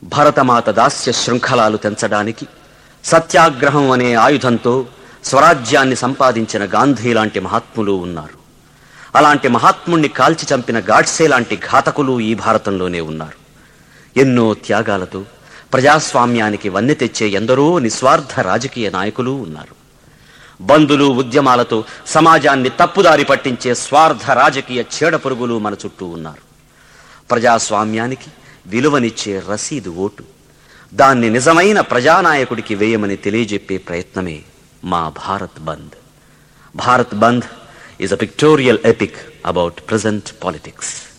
భరతమాత దాస్య శృంఖలాలు తెంచడానికి సత్యాగ్రహం అనే ఆయుధంతో స్వరాజ్యాన్ని సంపాదించిన గాంధీ లాంటి మహాత్ములు ఉన్నారు అలాంటి మహాత్ముణ్ణి కాల్చి చంపిన గాడ్సే లాంటి ఘాతకులు ఈ భారతంలోనే ఉన్నారు ఎన్నో త్యాగాలతో ప్రజాస్వామ్యానికి వన్నె తెచ్చే ఎందరో నిస్వార్థ రాజకీయ నాయకులు ఉన్నారు బంధులు ఉద్యమాలతో సమాజాన్ని తప్పుదారి పట్టించే స్వార్థ రాజకీయ చీడ పురుగులు మన చుట్టూ ఉన్నారు ప్రజాస్వామ్యానికి విలువనిచ్చే రసీదు ఓటు దాన్ని నిజమైన ప్రజానాయకుడికి వేయమని తెలియజెప్పే ప్రయత్నమే మా Bharat Bandh Bharat Bandh is a pictorial epic about present politics